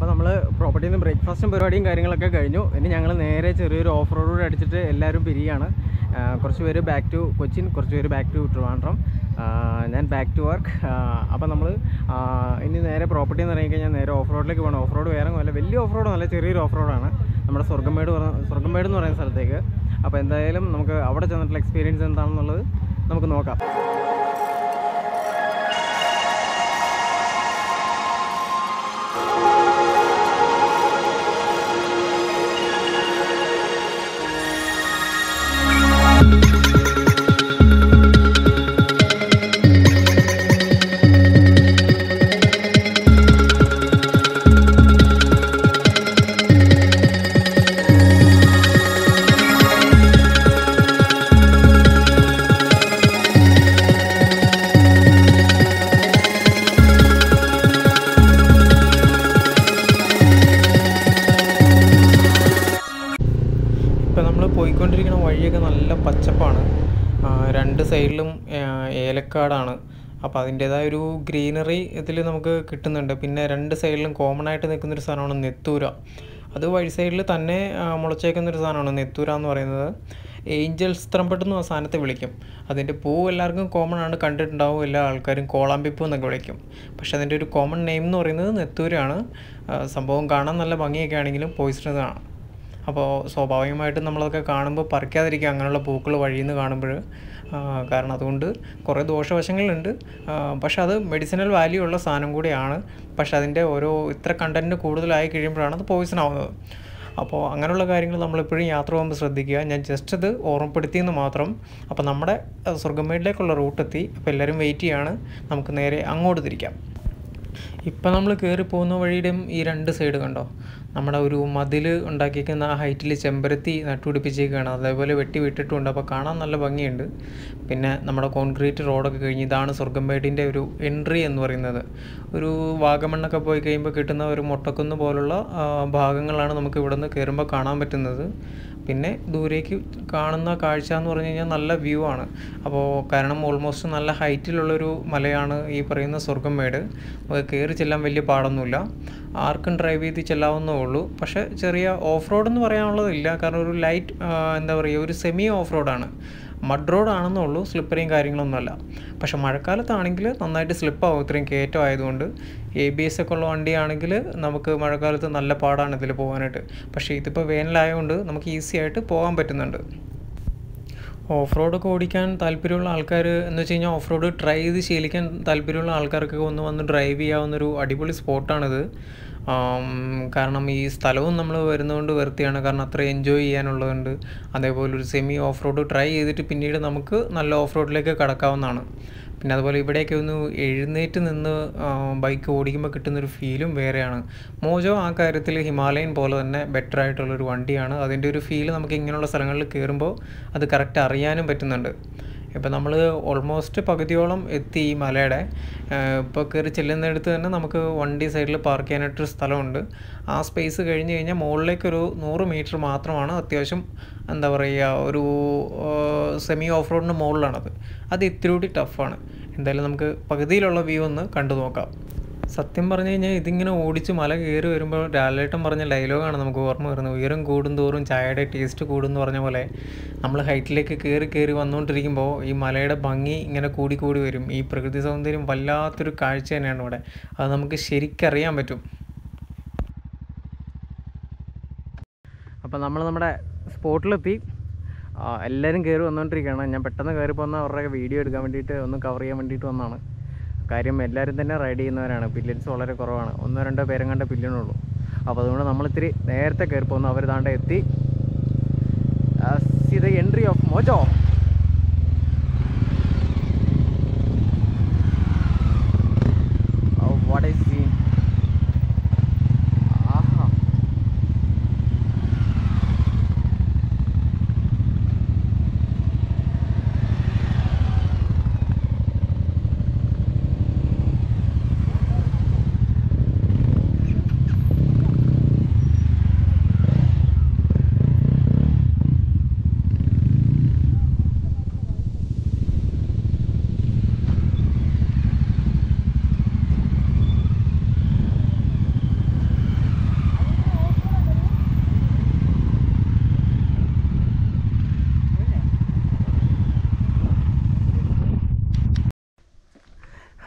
നമ്മൾ പ്രോപ്പർട്ടിയിൽ നിന്ന് ബ്രേക്ക്ഫാസ്റ്റും പരിപാടിയും കാര്യങ്ങളൊക്കെ കഴിഞ്ഞു ഇനി ഞങ്ങൾ നേരെ ചെറിയൊരു ഓഫ് റോഡ് കൂടെ അടിച്ചിട്ട് എല്ലാവരും പിരിയാണ് ആ, കുറച്ച് പേര് ബാക്ക് ടു കൊച്ചിൻ കുറച്ച് പേര് ബാക്ക് ടു ട്രിവാൻഡ്രം ആ, ഞാൻ ബാക്ക് ടു വർക്ക് അപ്പോൾ നമ്മൾ ഇനി നേരെ പ്രോപ്പർട്ടി എന്ന് ഇറങ്ങി കഴിഞ്ഞാൽ നേരെ ഓഫ് റോഡിലേക്ക് പോകണം ഓഫ് റോഡ് വേറെ അല്ല വലിയ ഓഫ് റോഡ് അല്ല ചെറിയൊരു ഓഫ് റോഡാണ് നമ്മുടെ സ്വർഗ്ഗമേട് പറഞ്ഞ സ്വർഗ്ഗമേട് എന്ന് പറയുന്ന സ്ഥലത്തേക്ക് അപ്പോൾ എന്തായാലും നമുക്ക് അവിടെ ചെന്നിട്ടുള്ള എക്സ്പീരിയൻസ് എന്താണെന്നുള്ളത് നമുക്ക് നോക്കാം ഇപ്പം നമ്മൾ പോയിക്കൊണ്ടിരിക്കുന്ന വഴിയൊക്കെ നല്ല പച്ചപ്പാണ് ആ, രണ്ട് സൈഡിലും ആ, ഏലക്കാടാണ് അപ്പോൾ അതിൻ്റേതായ ഒരു ഗ്രീനറി ഇതിൽ നമുക്ക് കിട്ടുന്നുണ്ട് പിന്നെ രണ്ട് സൈഡിലും കോമൺ ആയിട്ട് നിൽക്കുന്നൊരു സാധനമാണ് നെത്തൂര അത് വഴി സൈഡിൽ തന്നെ ആ, മുളച്ചേക്കുന്നൊരു സാധനമാണ് നെത്തൂര എന്ന് പറയുന്നത് ഏഞ്ചൽസ് ത്രമ്പട്ട് എന്ന് ആ സാധനത്തെ വിളിക്കും അതിൻ്റെ പൂ എല്ലാവർക്കും കോമൺ ആണ് കണ്ടിട്ടുണ്ടാവും എല്ലാ ആൾക്കാരും കോളാമ്പിപ്പൂ എന്നൊക്കെ വിളിക്കും പക്ഷെ അതിൻ്റെ ഒരു കോമൺ നെയിം എന്ന് പറയുന്നത് നെത്തൂരാണ് ആ, സംഭവം കാണാൻ നല്ല ഭംഗിയൊക്കെ ആണെങ്കിലും പോയിസണസ് ആണ് അപ്പോൾ സ്വാഭാവികമായിട്ടും നമ്മളതൊക്കെ കാണുമ്പോൾ പറിക്കാതിരിക്കുക അങ്ങനെയുള്ള പൂക്കൾ വഴിയിൽ നിന്ന് കാണുമ്പോൾ കാരണം അതുകൊണ്ട് കുറേ ദോഷവശങ്ങളുണ്ട് ആ, പക്ഷെ അത് മെഡിസിനൽ വാല്യൂ ഉള്ള സാധനം കൂടിയാണ് പക്ഷെ അതിൻ്റെ ഓരോ ഇത്ര കണ്ടൻറ്റ് കൂടുതലായി കഴിയുമ്പോഴാണ് അത് പോയിസൺ ആവുന്നത് അപ്പോൾ അങ്ങനെയുള്ള കാര്യങ്ങൾ നമ്മളെപ്പോഴും യാത്ര പോകുമ്പോൾ ശ്രദ്ധിക്കുക ഞാൻ ജസ്റ്റ് അത് ഓർമ്മപ്പെടുത്തിയെന്ന് മാത്രം അപ്പോൾ നമ്മുടെ ആ, സ്വർഗ്ഗമേടിലേക്കുള്ള റൂട്ട് എത്തി അപ്പോൾ എല്ലാവരും വെയിറ്റ് ചെയ്യാണ് നമുക്ക് നേരെ അങ്ങോട്ട് തിരിക്കാം ഇപ്പം നമ്മൾ കയറി പോകുന്ന വഴിയുടെയും ഈ രണ്ട് സൈഡ് കണ്ടോ നമ്മുടെ ഒരു മതിൽ ഉണ്ടാക്കിയിരിക്കുന്ന ആ ഹൈറ്റിൽ ചെമ്പരത്തി നട്ടുപിടിപ്പിച്ചേക്കാണ് അതേപോലെ വെട്ടി വിട്ടിട്ടുണ്ട് അപ്പോൾ കാണാൻ നല്ല ഭംഗിയുണ്ട് പിന്നെ നമ്മുടെ കോൺക്രീറ്റ് റോഡൊക്കെ കഴിഞ്ഞ് ഇതാണ് സ്വർഗംപേട്ടിൻ്റെ ഒരു എൻട്രി എന്ന് പറയുന്നത് ഒരു വാഗമണ്ണൊക്കെ പോയി കഴിയുമ്പോൾ കിട്ടുന്ന ഒരു മൊട്ടക്കുന്ന് പോലുള്ള ആ, ഭാഗങ്ങളാണ് നമുക്ക് ഇവിടെ നിന്ന് കയറുമ്പോൾ കാണാൻ പറ്റുന്നത് പിന്നെ ദൂരേക്ക് കാണുന്ന കാഴ്ച എന്ന് പറഞ്ഞു കഴിഞ്ഞാൽ നല്ല വ്യൂ ആണ് അപ്പോൾ കാരണം ഓൾമോസ്റ്റ് നല്ല ഹൈറ്റിലുള്ളൊരു മലയാണ് ഈ പറയുന്ന സ്വർഗംമേട് നമുക്ക് കയറി ചെല്ലാൻ വലിയ പാടൊന്നുമില്ല ആർക്കും ഡ്രൈവ് ചെയ്ത് ചെല്ലാവുന്നേ ഉള്ളൂ പക്ഷേ ചെറിയ ഓഫ് റോഡ് എന്ന് പറയാനുള്ളതില്ല കാരണം ഒരു ലൈറ്റ് എന്താ പറയുക ഒരു സെമി ഓഫ് റോഡാണ് മഡ് റോഡ് ആണെന്നേ ഉള്ളൂ സ്ലിപ്പറിയും കാര്യങ്ങളൊന്നുമല്ല പക്ഷെ മഴക്കാലത്താണെങ്കിൽ നന്നായിട്ട് സ്ലിപ്പാവും ഇത്രയും കയറ്റം ആയതുകൊണ്ട് എ ബി എസ് ഒക്കെ ഉള്ള വണ്ടിയാണെങ്കിൽ നമുക്ക് മഴക്കാലത്ത് നല്ല പാടാണ് ഇതിൽ പോകാനായിട്ട് പക്ഷേ ഇതിപ്പോൾ വേനലായതുകൊണ്ട് നമുക്ക് ഈസി ആയിട്ട് പോകാൻ പറ്റുന്നുണ്ട് ഓഫ് റോഡൊക്കെ ഓടിക്കാൻ താല്പര്യമുള്ള ആൾക്കാർ എന്ന് വെച്ച് കഴിഞ്ഞാൽ ഓഫ് റോഡ് ട്രൈ ചെയ്ത് ശീലിക്കാൻ താല്പര്യമുള്ള ആൾക്കാർക്കൊക്കെ ഒന്ന് വന്ന് ഡ്രൈവ് ചെയ്യാവുന്നൊരു അടിപൊളി സ്പോട്ടാണിത് ആം, കാരണം ഈ സ്ഥലവും നമ്മൾ വരുന്നതുകൊണ്ട് വെറുതെയാണ് കാരണം അത്ര എൻജോയ് ചെയ്യാനുള്ളതുണ്ട് അതേപോലെ ഒരു സെമി ഓഫ് റോഡ് ട്രൈ ചെയ്തിട്ട് പിന്നീട് നമുക്ക് നല്ല ഓഫ് റോഡിലേക്ക് കടക്കാവുന്നതാണ് പിന്നെ അതുപോലെ ഇവിടെയൊക്കെ ഒന്ന് എഴുന്നേറ്റ് നിന്ന് ബൈക്ക് ഓടിക്കുമ്പോൾ കിട്ടുന്നൊരു ഫീലും വേറെയാണ് മോജോ ആ കാര്യത്തിൽ ഹിമാലയൻ പോലെ തന്നെ ബെറ്റർ ആയിട്ടുള്ളൊരു വണ്ടിയാണ് അതിൻ്റെ ഒരു ഫീൽ നമുക്ക് ഇങ്ങനെയുള്ള സ്ഥലങ്ങളിൽ കയറുമ്പോൾ അത് കറക്റ്റ് അറിയാനും പറ്റുന്നുണ്ട് ഇപ്പം നമ്മൾ ഓൾമോസ്റ്റ് പകുതിയോളം എത്തി ഈ മലയുടെ ഇപ്പോൾ കയറി ചെല്ലുന്നിടത്ത് തന്നെ നമുക്ക് വണ്ടി സൈഡിൽ പാർക്ക് ചെയ്യാനായിട്ടൊരു സ്ഥലമുണ്ട് ആ സ്പേസ് കഴിഞ്ഞ് കഴിഞ്ഞാൽ മുകളിലേക്കൊരു നൂറ് മീറ്റർ മാത്രമാണ് അത്യാവശ്യം എന്താ പറയുക ഒരു സെമി ഓഫ് റോഡിന് മുകളിലാണത് അത് ഇത്തിരി കൂടി ടഫാണ് എന്തായാലും നമുക്ക് പകുതിയിലുള്ള വ്യൂ ഒന്ന് കണ്ടു നോക്കാം സത്യം പറഞ്ഞു കഴിഞ്ഞാൽ ഇതിങ്ങനെ ഓടിച്ച് മല കയറി വരുമ്പോൾ ലാലേട്ടൻ പറഞ്ഞ ഡയലോഗാണ് നമുക്ക് ഓർമ്മ വരുന്നത് ഉയരം കൂടും തോറും ചായയുടെ ടേസ്റ്റ് കൂടും എന്ന് പറഞ്ഞ പോലെ നമ്മൾ ഹൈറ്റിലേക്ക് കയറി കയറി വന്നുകൊണ്ടിരിക്കുമ്പോൾ ഈ മലയുടെ ഭംഗി ഇങ്ങനെ കൂടി കൂടി വരും ഈ പ്രകൃതി സൗന്ദര്യം വല്ലാത്തൊരു കാഴ്ച തന്നെയാണ് ഇവിടെ അത് നമുക്ക് ശരിക്കറിയാൻ പറ്റും അപ്പോൾ നമ്മൾ നമ്മുടെ സ്പോട്ടിലെത്തി ആ, എല്ലാവരും കയറി വന്നുകൊണ്ടിരിക്കുകയാണ് ഞാൻ പെട്ടെന്ന് കയറി പോകുന്ന അവരുടെ വീഡിയോ എടുക്കാൻ വേണ്ടിയിട്ട് ഒന്ന് കവർ ചെയ്യാൻ വേണ്ടിയിട്ട് വന്നതാണ് കാര്യം എല്ലാവരും തന്നെ റൈഡ് ചെയ്യുന്നവരാണ് പില്യൻസ് വളരെ കുറവാണ് ഒന്നോ രണ്ടോ പേരും കണ്ട പില്യനുള്ളൂ അപ്പോൾ അതുകൊണ്ട് നമ്മളിത്തിരി നേരത്തെ കയറി പോകുന്നു അവർ താണ്ട എത്തി see the entry of Mojo what I see ആഹാ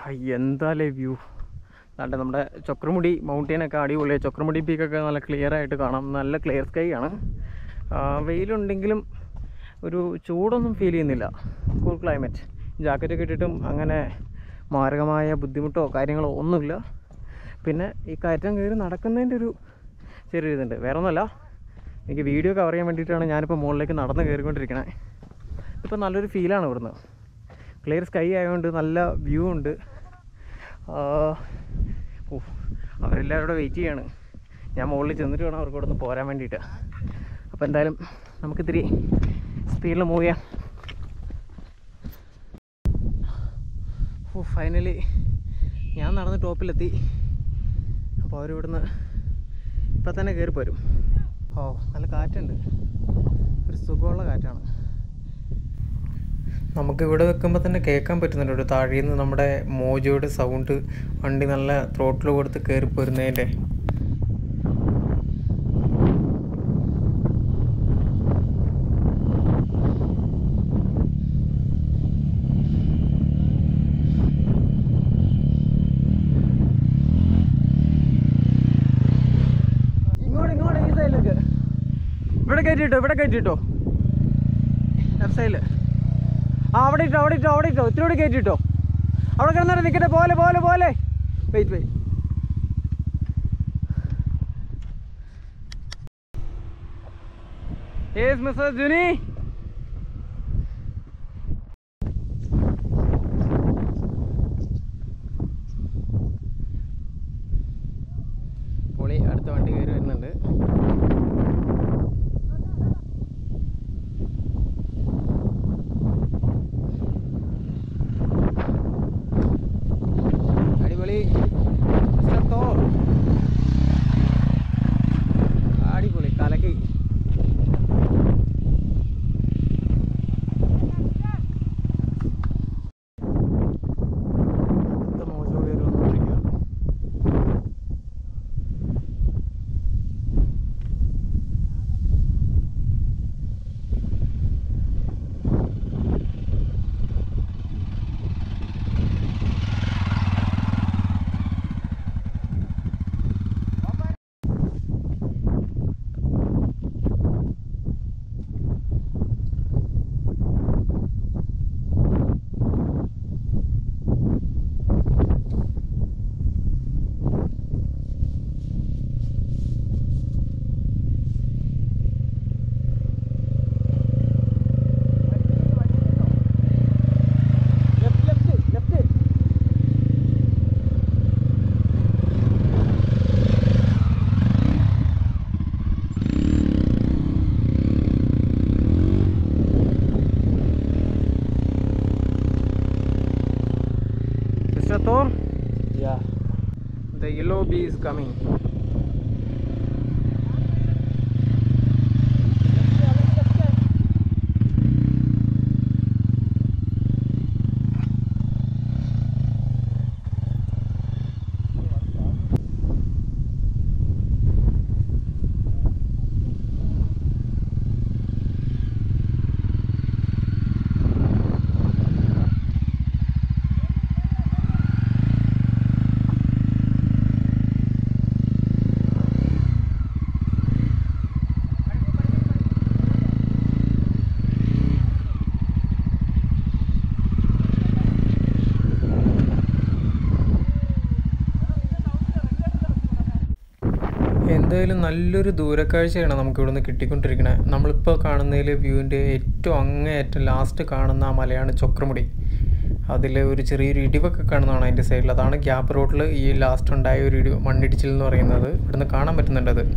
എന്താലേ വ്യൂ അതാണ്ട് നമ്മുടെ ചക്രമുടി മൗണ്ടെയിനൊക്കെ അടിപൊളിയാണ് ചക്രമുടി പീക്കൊക്കെ നല്ല ക്ലിയർ ആയിട്ട് കാണാം നല്ല ക്ലിയർ സ്കൈ ആണ് ആ, വെയിലുണ്ടെങ്കിലും ഒരു ചൂടൊന്നും ഫീൽ ചെയ്യുന്നില്ല കൂൾ ക്ലൈമറ്റ് ജാക്കറ്റൊക്കെ ഇട്ടിട്ടും അങ്ങനെ മാരകമായ ബുദ്ധിമുട്ടോ കാര്യങ്ങളോ ഒന്നുമില്ല പിന്നെ ഈ കയറ്റം കയറി നടക്കുന്നതിൻ്റെ ഒരു ചെറിയ ഇതുണ്ട് വേറെ ഒന്നുമല്ല എനിക്ക് വീഡിയോ കവർ ചെയ്യാൻ വേണ്ടിയിട്ടാണ് ഞാനിപ്പോൾ മുകളിലേക്ക് നടന്ന് കയറിക്കൊണ്ടിരിക്കണേ ഇപ്പോൾ നല്ലൊരു ഫീലാണ് ഇവിടുന്ന് ക്ലിയർ സ്കൈ ആയതുകൊണ്ട് നല്ല വ്യൂ ഉണ്ട് ആ, ഓ അവരെല്ലാവരും ഇവിടെ വെയിറ്റ് ചെയ്യാണ് ഞാൻ മുകളിൽ ചെന്നിട്ട് വേണം അവർക്ക് ഇവിടെ നിന്ന് പോരാൻ വേണ്ടിയിട്ട് അപ്പോൾ എന്തായാലും നമുക്കിത്തിരി സ്പീഡിൽ മൂവ് ചെയ്യാം ഓ ഫൈനലി ഞാൻ നടന്ന് ടോപ്പിലെത്തി അപ്പോൾ അവരിവിടുന്ന് ഇപ്പം തന്നെ കയറി പോരും ഓ നല്ല കാറ്റുണ്ട് ഒരു സുഖമുള്ള കാറ്റാണ് നമുക്ക് ഇവിടെ വെക്കുമ്പോൾ തന്നെ കേൾക്കാൻ പറ്റുന്നുണ്ട് ഒരു താഴെ നിന്ന് നമ്മുടെ മോജോയുടെ സൗണ്ട് വണ്ടി നല്ല ത്രോട്ടിൽ കൊടുത്ത് കയറി പോരുന്നതിൻ്റെ ഇങ്ങോട്ട് ഇങ്ങോട്ട് ഈ സൈഡിലേക്ക് ഇവിടെ കയറ്റിട്ടോ ഇവിടെ കയറ്റിട്ടോ ലെഫ്റ്റ് സൈഡിൽ ആ അവിടെ ഇട്ടോ അവിടെ ഇട്ടോ അവിടെ ഇട്ടോ ഇത്തിരി കൂടി കയറ്റിട്ടോ അവിടെ കിടന്നിട്ട് നിൽക്കട്ടെ പോലെ പോലെ പോലെ വെയിറ്റ് വെയിറ്റ് യെസ് മിസ്റ്റർ ജുനി പൊളി അടുത്ത വണ്ടി കയറി വരുന്നുണ്ട് അടിപൊളി മിസ്റ്റർ തോർ അടിപൊളി കലക്കി ഇത് മോശം കയറി വന്നുകൊണ്ടിരിക്കുക left left left Mr. Thor? Yeah. The yellow bee is coming. എന്തായാലും നല്ലൊരു ദൂരക്കാഴ്ചയാണ് നമുക്ക് ഇവിടുന്ന് കിട്ടിക്കൊണ്ടിരിക്കുന്നത് നമ്മളിപ്പോൾ കാണുന്നതിൽ വ്യൂവിൻ്റെ ഏറ്റവും അങ്ങേയറ്റം ലാസ്റ്റ് കാണുന്ന ആ മലയാണ് ചൊക്രമുടി അതിൽ ഒരു ചെറിയൊരു ഇടിവൊക്കെ കാണുന്നതാണ് അതിൻ്റെ സൈഡിൽ അതാണ് ഗ്യാപ്പ് റോഡിൽ ഈ ലാസ്റ്റ് ഉണ്ടായ ഒരു ഇടി മണ്ണിടിച്ചിൽ എന്ന് പറയുന്നത് ഇവിടുന്ന് കാണാൻ പറ്റുന്നുണ്ട് അത്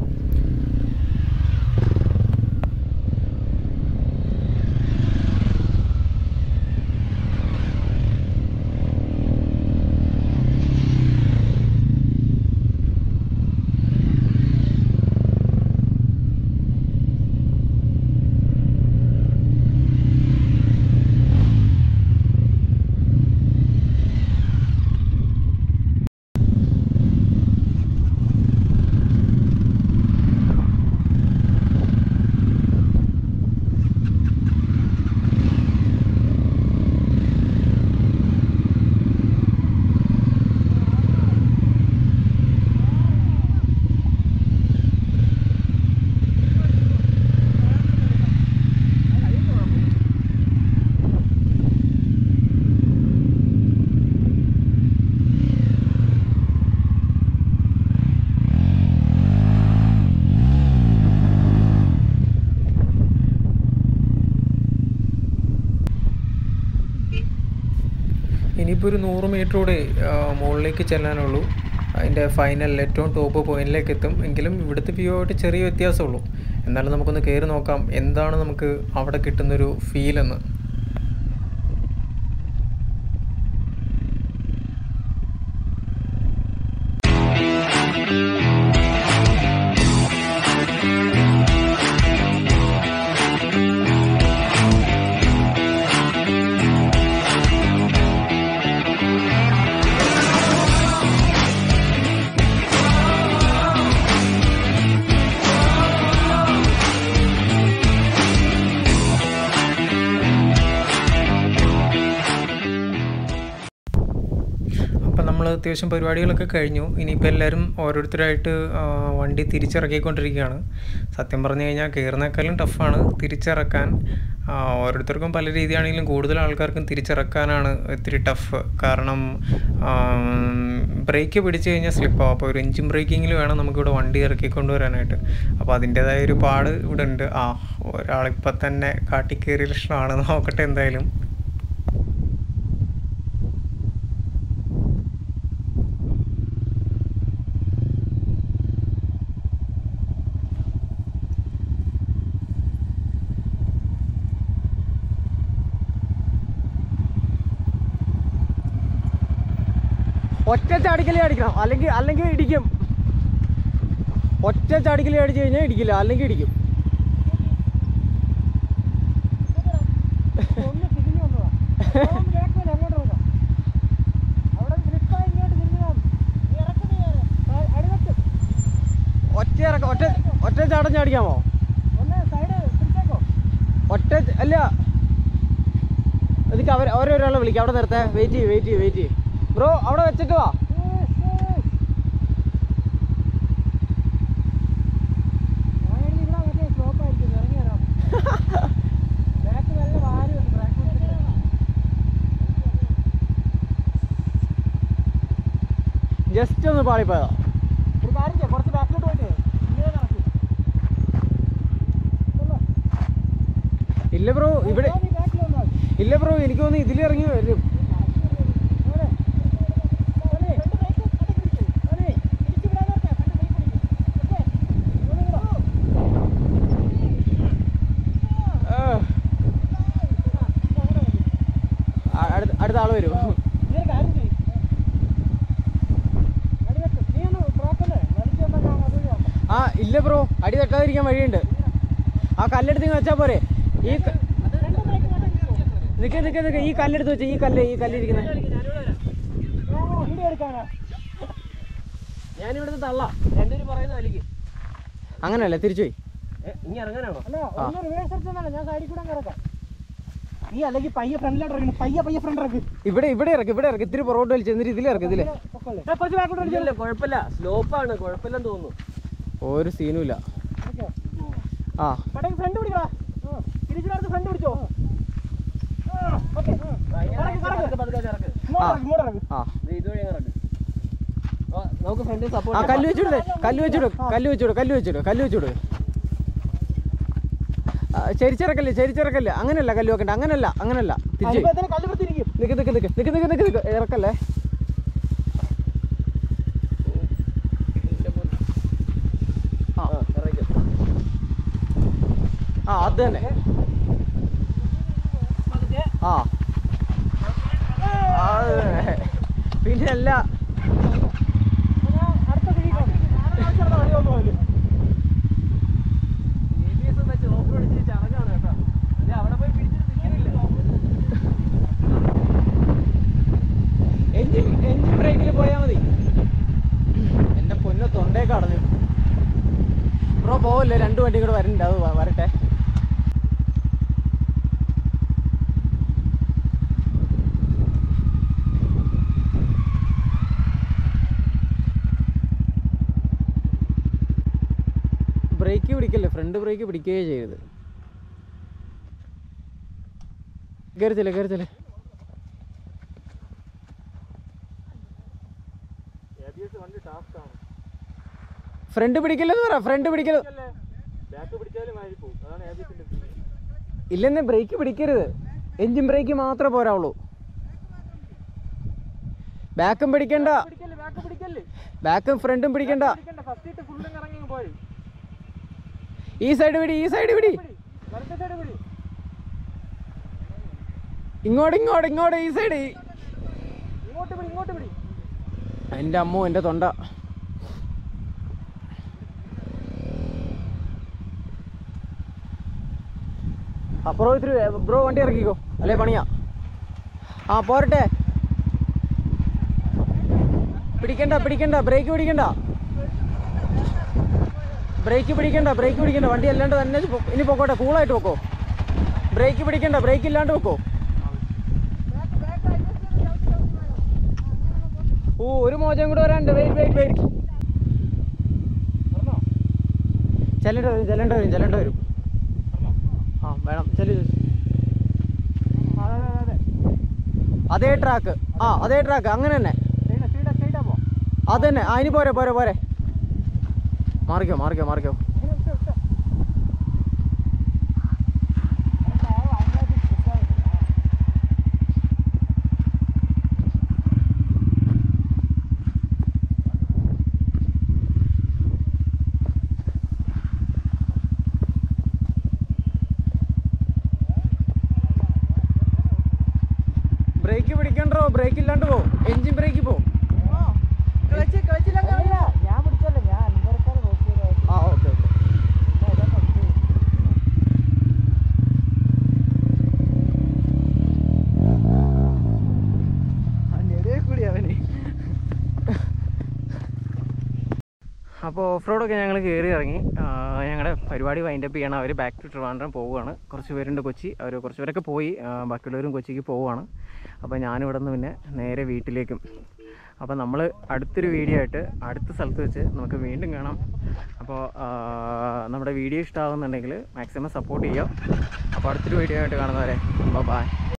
ഇനിയിപ്പോൾ ഒരു നൂറ് മീറ്റർ കൂടെ ആ, മുകളിലേക്ക് ചെല്ലാനുള്ളൂ അതിൻ്റെ ഫൈനൽ ഏറ്റവും ടോപ്പ് പോയിന്റിലേക്ക് എത്തും എങ്കിലും ഇവിടുത്തെ വ്യൂ ആയിട്ട് ചെറിയ വ്യത്യാസമുള്ളൂ എന്നാലും നമുക്കൊന്ന് കയറി നോക്കാം എന്താണ് നമുക്ക് അവിടെ കിട്ടുന്നൊരു ഫീൽ എന്ന് അപ്പം നമ്മൾ അത്യാവശ്യം പരിപാടികളൊക്കെ കഴിഞ്ഞു ഇനിയിപ്പോൾ എല്ലാവരും ഓരോരുത്തരായിട്ട് ആ, വണ്ടി തിരിച്ചിറക്കിക്കൊണ്ടിരിക്കുകയാണ് സത്യം പറഞ്ഞു കഴിഞ്ഞാൽ കയറുന്നേക്കാളും ടഫാണ് തിരിച്ചിറക്കാൻ ആ, ഓരോരുത്തർക്കും പല രീതിയാണെങ്കിലും കൂടുതൽ ആൾക്കാർക്കും തിരിച്ചിറക്കാനാണ് ഇത്തിരി ടഫ് കാരണം ബ്രേക്ക് പിടിച്ചു കഴിഞ്ഞാൽ സ്ലിപ്പാവും അപ്പോൾ ഒരു എഞ്ചിൻ ബ്രേക്കിങ്ങിൽ വേണം നമുക്കിവിടെ വണ്ടി ഇറക്കിക്കൊണ്ട് വരാനായിട്ട് അപ്പോൾ അതിൻ്റേതായ ഒരു പാട് ഇവിടെ ഉണ്ട് ആ ഒരാളിപ്പോൾ തന്നെ കാട്ടിക്കേറിയ ലക്ഷണമാണ് നോക്കട്ടെ എന്തായാലും ഒറ്റ ചാടിക്കലേ അടിക്കണം അല്ലെങ്കിൽ അല്ലെങ്കിൽ ഇടിക്കും ഒറ്റ ചാടിക്കലേ അടിച്ചു കഴിഞ്ഞാൽ ഇടിക്കില്ല അല്ലെങ്കിൽ ഇടിക്കും ഒറ്റ ഇറക്കം ഒറ്റ ഒറ്റ ചാടം ചാടിക്കാമോ ഒറ്റ ച- അല്ല എനിക്ക് അവർ ഓരോരാളെ വിളിക്കാം അവിടെ നിർത്തേ വെയിറ്റ് ചെയ്യ് വെയിറ്റ് ചെയ്യ് വെയിറ്റ് ചെയ്യ് ബ്രോ അവിടെ വെച്ചിട്ട് വാ ജസ്റ്റ് ഒന്ന് പാളിപ്പോയതാ ഇല്ല ബ്രോ ഇവിടെ ഇല്ല ബ്രോ എനിക്ക് തോന്നുന്നു ഇതിലിറങ്ങി വരും ആ. ആ, അടുത്ത അടുത്ത ആള് വരും ആ ഇല്ല ബ്രോ അടി തട്ടാതിരിക്കാൻ വഴിയുണ്ട് ആ കല്ലെടുത്ത് ഇങ്ങ് വെച്ചാ പോരെ ഈ ക- നിക്ക് നിക്ക് നിക്ക് ഈ കല്ലെടുത്ത് വെച്ച ഈ കല്ല് ഈ കല്ലിരിക്കുന്ന ഞാനിവിടുന്ന് തള്ളാം രണ്ടുപേരും പറയുന്ന വലിക്ക് അങ്ങനെയല്ലേ തിരിച്ചു പോയി ഇനി ഇറങ്ങാനാണോ ആ. നീ അല്ലെങ്കിൽ പയ്യെ ഫ്രണ്ടിലോട്ട് ഇറങ്ങണം പയ്യെ പയ്യെ ഫ്രണ്ട് ഇറക്ക് ഇവിടെ ഇവിടെ ഇറക്ക് ഇവിടെ ഇറക്ക് ഇത്തിരി പുറകോട്ട് വലിച്ച് എന്നിട്ട് ഇതിലിറക്ക് ഇതില് കുറച്ച് ബാക്കോട്ട് അടിച്ചല്ലേ കുഴപ്പമില്ല സ്ലോപ്പാണ് കുഴപ്പമില്ലെന്ന് തോന്നുന്നു ഒരു സീനും ഇല്ല ആ പടക്ക് ഫ്രണ്ട് പിടിക്കടാ തിരിച്ചിടത്ത് ഫ്രണ്ട് പിടിച്ചോ ആ. ആ നമുക്ക് ഫ്രണ്ട് ആ സപ്പോർട്ട് കല്ല് വെച്ചിടേ കല്ല് വെച്ചിടും കല്ല് വെച്ചിടും കല്ല് വെച്ചിടും കല്ല് വെച്ചിടും ചെരിച്ചിറക്കല്ലേ ചെരിച്ചിറക്കല്ലേ അങ്ങനെയല്ല കല്ല് വെക്കണ്ട അങ്ങനല്ല അങ്ങനല്ല തിരിച്ച് കല്ല് വൃത്തിരിക്കും നിക്ക് നിക്ക് നിക്ക് നിക്ക് നിക്ക് നിക്ക് നിക്ക് ഇറക്കല്ലേ ആ ആ അത് തന്നെ ആ അത് തന്നെ. പിന്നെ അല്ല അടുത്ത കുഴിക്കാണ് അവിടെ പോയി പിടിച്ചിട്ട് നിൽക്കുന്നില്ല എഞ്ചിൻ എഞ്ചിൻ ബ്രേക്കിൽ പോയാൽ മതി എൻ്റെ പൊന്ന തൊണ്ടയൊക്കെ അടഞ്ഞു ബ്രോ പോവല്ലേ രണ്ട് വണ്ടി കൂടെ വരുന്നുണ്ട് അത് വ- വരട്ടെ ബ്രേക്ക് പിടിക്കല്ലേ ഫ്രണ്ട് ബ്രേക്ക് പിടിക്കുകയേ ചെയ്യരുത് കയറിച്ചില്ലേ കയറിച്ചില്ലേ ഫ്രണ്ട് പിടിക്കല്ലെന്ന് പറ ഫ്രണ്ട് പിടിക്കല് ബാക്ക് പിടിച്ചാലും മാറി പോകും അതാണ് ഏബിസിന്റെ ഇല്ലെന്ന് ബ്രേക്ക് പിടിക്കരുത് എഞ്ചിൻ ബ്രേക്ക് മാത്രമേ പോരാവുള്ളൂ ബാക്കും പിടിക്കണ്ട പിടിക്കല്ലേ ബാക്ക് പിടിക്കല്ലേ ബാക്കും ഫ്രണ്ടും പിടിക്കണ്ട പിടിക്കണ്ട ഫസ്റ്റ് ഇട്ട് ഫുള്ളും കറങ്ങി പോയി ഈ സൈഡ് പിടി ഈ സൈഡ് പിടി വലത്തെ സൈഡ് പിടി ഇങ്ങോട്ട് ഇങ്ങോട്ട് ഇങ്ങോട്ട് ഈ സൈഡ് ഇങ്ങോട്ട് പിടി ഇങ്ങോട്ട് പിടി എൻ്റെ അമ്മോ എൻ്റെ തൊണ്ട അപ്പുറം ഇത്തിരി ബ്രോ വണ്ടി ഇറക്കിക്കോ അല്ലേ പണിയാ ആ പോരട്ടെ പിടിക്കണ്ട പിടിക്കണ്ട ബ്രേക്ക് പിടിക്കണ്ട ബ്രേക്ക് പിടിക്കണ്ട ബ്രേക്ക് പിടിക്കണ്ട വണ്ടി അല്ലാണ്ട് തന്നെ ഇത് പൊ- ഇനി പൊക്കോട്ടെ കൂളായിട്ട് പൊക്കോ ബ്രേക്ക് പിടിക്കണ്ട ബ്രേക്ക് ഇല്ലാണ്ട് പൊക്കോ ഓ ഒരു മോചം കൂടെ വരാനുണ്ട് വെയിറ്റ് വെയിറ്റ് വെയിറ്റ് ചെല്ലണ്ട വരും ചെല്ലണ്ട വരും ചെല്ലണ്ട വരും ആ വേണം ചെല്ലു അതേ ട്രാക്ക് ആ അതേ ട്രാക്ക് അങ്ങനെ തന്നെ അത് തന്നെ ആ ഇനി പോരെ പോരെ പോരെ മാറിക്കോ മാറിക്കോ മാറിക്കോ ബ്രേക്ക് പിടിക്കണ്ടോ ബ്രേക്ക് ഇല്ലാണ്ട് പോ എഞ്ചിൻ ബ്രേക്ക് പോ ഞാൻ പിടിച്ചല്ലേ ഞാൻ അൻപറക്കാതെ നോക്കിയത് ആ ഓക്കെ ഓക്കെ കൂടി അവന് അപ്പോൾ ഓഫ് റോഡൊക്കെ ഞങ്ങൾ കയറി ഇറങ്ങി ഞങ്ങളുടെ പരിപാടി വൈൻഡപ്പ് ചെയ്യണം അവർ ബാക്ക് ടു ട്രിവാൻഡ്രം പോവുകയാണ് കുറച്ച് പേരുണ്ട് കൊച്ചി അവർ കുറച്ച് പേരൊക്കെ പോയി ആ, ബാക്കിയുള്ളവരും കൊച്ചിക്ക് പോവുകയാണ് അപ്പോൾ ഞാനിവിടെ നിന്ന് പിന്നെ നേരെ വീട്ടിലേക്കും അപ്പോൾ നമ്മൾ അടുത്തൊരു വീഡിയോ ആയിട്ട് അടുത്ത സ്ഥലത്ത് വെച്ച് നമുക്ക് വീണ്ടും കാണാം അപ്പോൾ ആ, നമ്മുടെ വീഡിയോ ഇഷ്ടമാകുന്നുണ്ടെങ്കിൽ മാക്സിമം സപ്പോർട്ട് ചെയ്യുക അപ്പോൾ അടുത്തൊരു വീഡിയോ ആയിട്ട് കാണുന്നവരെ ബൈ